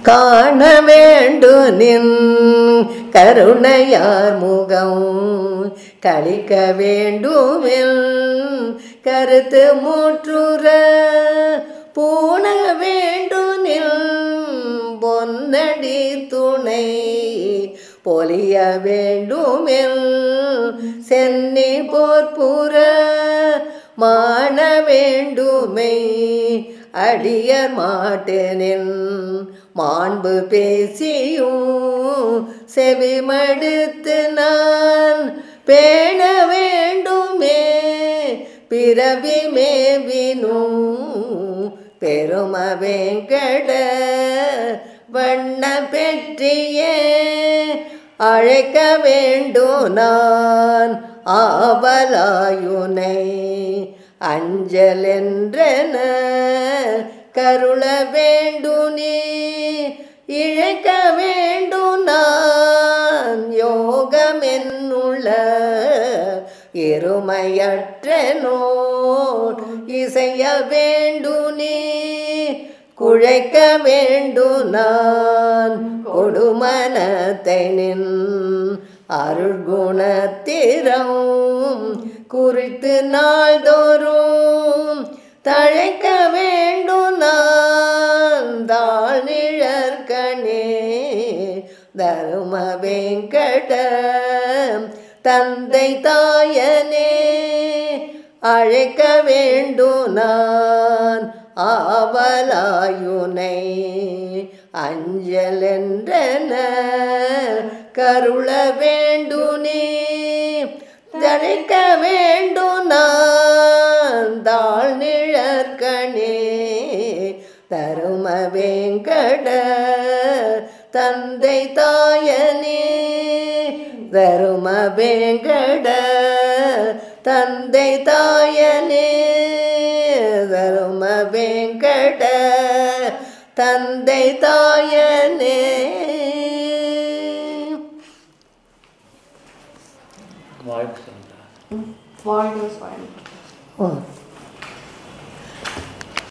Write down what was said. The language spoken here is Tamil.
காண வேண்டு நின் கருணையார் முகம் கழிக்க வேண்டுமெல் கருத்து முற்றுற பூண வேண்டு நில் பொன்னடி துணை பொலிய வேண்டுமெல் சென்னி போர்ப்புற மான வேண்டுமை அடியர் மாட்டேனின் மாண்பு பேசியும் செவிமடுத்து நான் பேண வேண்டுமே பிறவி மேவினும் பெரும வேங்கட வண்ண பெற்றியே அழைக்க வேண்டும் நான் ஆவலாயுனை அஞ்சலென்றன கருள வேண்டு நீ இழைக்க வேண்டும் நான் யோகமென்னுள்ள இருமையற்றனோ இசைய வேண்டு நீ குழைக்க வேண்டு நான் கொடுமனத்தை நின் அருள்குணத்திரம் குறித்து நாள்தோறும் தழைக்க வேண்டும் நான் தாழ் நிழற்கணே தரும வெங்கட தந்தை தாயனே அழைக்க வேண்டும் நான் ஆவலாயுனை அஞ்சலென்றன கருள வேண்டு நீ தழைக்க வேண்டும் நான் தாழ் நிழற்கணே தரும வேங்கட தந்தை தாயனே தரும வேங்கட தந்தை தாயனே தரும வேங்கட தந்தை தாயனே வாழ்க்கை சொல்லுங்க வாழ்க வாழ்க ஓ